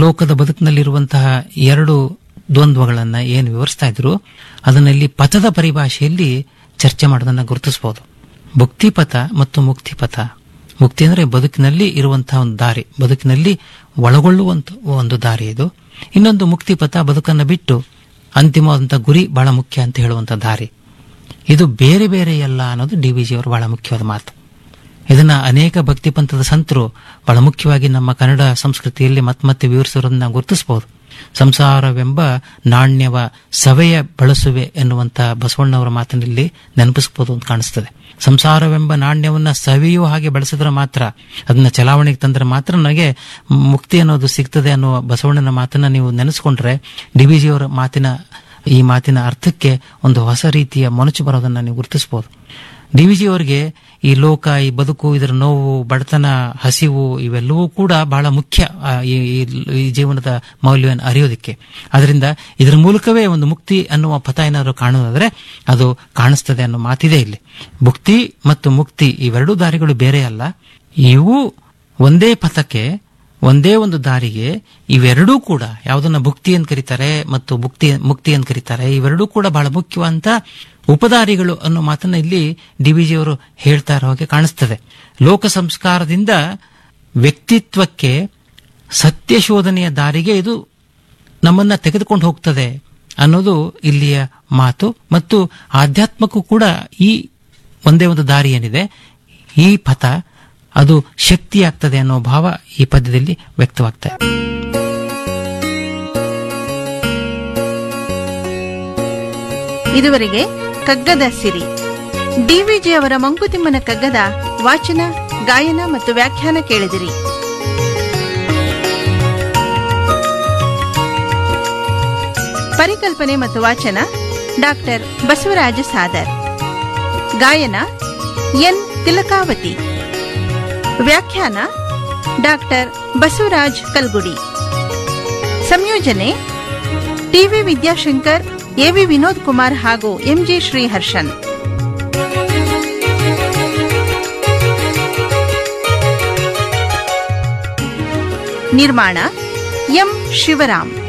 ಲೋಕದ ಬದುಕಿನಲ್ಲಿರುವಂತಹ ಎರಡು ದ್ವಂದ್ವಗಳನ್ನ ಏನು ವಿವರಿಸ್ತಾ ಇದ್ರು ಅದನ್ನಲ್ಲಿ ಪಥದ ಪರಿಭಾಷೆಯಲ್ಲಿ ಚರ್ಚೆ ಮಾಡೋದನ್ನ ಗುರುತಿಸಬಹುದು ಭುಕ್ತಿಪಥ ಮತ್ತು ಮುಕ್ತಿಪಥ ಮುಕ್ತಿ ಅಂದ್ರೆ ಬದುಕಿನಲ್ಲಿ ಇರುವಂತಹ ಒಂದು ದಾರಿ ಬದುಕಿನಲ್ಲಿ ಒಳಗೊಳ್ಳುವಂತ ಒಂದು ದಾರಿ ಇದು ಇನ್ನೊಂದು ಮುಕ್ತಿಪಥ ಬದುಕನ್ನು ಬಿಟ್ಟು ಅಂತಿಮವಾದಂತಹ ಗುರಿ ಬಹಳ ಮುಖ್ಯ ಅಂತ ಹೇಳುವಂತ ದಾರಿ ಇದು ಬೇರೆ ಬೇರೆ ಅಲ್ಲ ಅನ್ನೋದು ಡಿ ವಿ ಅವರು ಬಹಳ ಮುಖ್ಯವಾದ ಮಾತು ಇದನ್ನ ಅನೇಕ ಭಕ್ತಿ ಪಂಥದ ಸಂತರು ಬಹಳ ಮುಖ್ಯವಾಗಿ ನಮ್ಮ ಕನ್ನಡ ಸಂಸ್ಕೃತಿಯಲ್ಲಿ ಮತ್ತೆ ಮತ್ತೆ ವಿವರಿಸಿರೋದನ್ನ ಗುರುತಿಸಬಹುದು ಸಂಸಾರವೆಂಬ ನಾಣ್ಯವ ಸವೆಯ ಬಳಸುವೆ ಎನ್ನುವಂತ ಬಸವಣ್ಣವರ ಮಾತಿನಲ್ಲಿ ನೆನಪಿಸಬಹುದು ಅಂತ ಕಾಣಿಸ್ತದೆ ಸಂಸಾರವೆಂಬ ನಾಣ್ಯವನ್ನ ಸವಿಯುವ ಹಾಗೆ ಬಳಸಿದ್ರೆ ಮಾತ್ರ ಅದನ್ನ ಚಲಾವಣೆಗೆ ತಂದ್ರೆ ಮಾತ್ರ ನನಗೆ ಮುಕ್ತಿ ಅನ್ನೋದು ಸಿಗ್ತದೆ ಅನ್ನುವ ಬಸವಣ್ಣನ ಮಾತನ್ನ ನೀವು ನೆನೆಸ್ಕೊಂಡ್ರೆ ಡಿ ವಿ ಜಿಯವರ ಮಾತಿನ ಈ ಮಾತಿನ ಅರ್ಥಕ್ಕೆ ಒಂದು ಹೊಸ ರೀತಿಯ ಮೊನಚು ಬರೋದನ್ನ ನೀವು ಗುರುತಿಸಬಹುದು ಡಿ ವಿ ಅವರಿಗೆ ಈ ಲೋಕ ಈ ಬದುಕು ಇದರ ನೋವು ಬಡತನ ಹಸಿವು ಇವೆಲ್ಲವೂ ಕೂಡ ಬಹಳ ಮುಖ್ಯ ಆ, ಈ ಈ- ಈ ಜೀವನದ ಮೌಲ್ಯವನ್ನು ಅರಿಯೋದಕ್ಕೆ ಅದರಿಂದ ಇದರ ಮೂಲಕವೇ ಒಂದು ಮುಕ್ತಿ ಅನ್ನುವ ಪಥ ಏನಾದರೂ ಕಾಣುವುದಾದ್ರೆ ಅದು ಕಾಣಿಸ್ತದೆ ಅನ್ನೋ ಮಾತಿದೆ ಇಲ್ಲಿ ಭುಕ್ತಿ ಮತ್ತು ಮುಕ್ತಿ ಇವೆರಡೂ ದಾರಿಗಳು ಬೇರೆ ಅಲ್ಲ ಇವು ಒಂದೇ ಪಥಕ್ಕೆ ಒಂದೇ ಒಂದು ದಾರಿಗೆ ಇವೆರಡೂ ಕೂಡ ಯಾವುದನ್ನ ಭುಕ್ತಿ ಅಂತ ಕರೀತಾರೆ ಮತ್ತು ಭುಕ್ತಿ ಮುಕ್ತಿ ಅಂತ ಕರೀತಾರೆ ಇವೆರಡೂ ಕೂಡ ಬಹಳ ಮುಖ್ಯವಂತ ಉಪದಾರಿಗಳು ಅನ್ನೋ ಮಾತನ್ನ ಇಲ್ಲಿ ಡಿ ಅವರು ಹೇಳ್ತಾ ಇರೋ ಹಾಗೆ ಕಾಣಿಸ್ತದೆ ಲೋಕ ಸಂಸ್ಕಾರದಿಂದ ವ್ಯಕ್ತಿತ್ವಕ್ಕೆ ಸತ್ಯ ಶೋಧನೆಯ ದಾರಿಗೆ ಇದು ನಮ್ಮನ್ನ ತೆಗೆದುಕೊಂಡು ಹೋಗ್ತದೆ ಅನ್ನೋದು ಇಲ್ಲಿಯ ಮಾತು ಮತ್ತು ಆಧ್ಯಾತ್ಮಕ್ಕೂ ಕೂಡ ಈ ಒಂದೇ ಒಂದು ದಾರಿ ಏನಿದೆ ಈ ಪಥ ಅದು ಶಕ್ತಿಯಾಗ್ತದೆ ಅನ್ನೋ ಭಾವ ಈ ಪದ್ಯದಲ್ಲಿ ವ್ಯಕ್ತವಾಗ್ತಾ ಇದೆ ಇದುವರೆಗೆ ಕಗ್ಗದ ಸಿರಿ ಡಿವಿಜಿ ಅವರ ಮಂಕುತಿಮ್ಮನ ಕಗ್ಗದ ವಾಚನ ಗಾಯನ ಮತ್ತು ವ್ಯಾಖ್ಯಾನ ಕೇಳಿದಿರಿ ಪರಿಕಲ್ಪನೆ ಮತ್ತು ವಾಚನ ಡಾಕ್ಟರ್ ಬಸವರಾಜ ಸಾದರ್ ಗಾಯನ ಎನ್ ತಿಲಕಾವತಿ ವ್ಯಾಖ್ಯಾನ ಡಾಕ್ಟರ್ ಬಸವರಾಜ್ ಕಲ್ಗುಡಿ ಸಂಯೋಜನೆ ಟಿವಿ ವಿದ್ಯಾಶಂಕರ್ ಎವಿ ವಿನೋದ್ ಕುಮಾರ್ ಹಾಗೂ ಎಂಜಿ ಶ್ರೀಹರ್ಷನ್ ನಿರ್ಮಾಣ ಎಂ ಶಿವರಾಮ್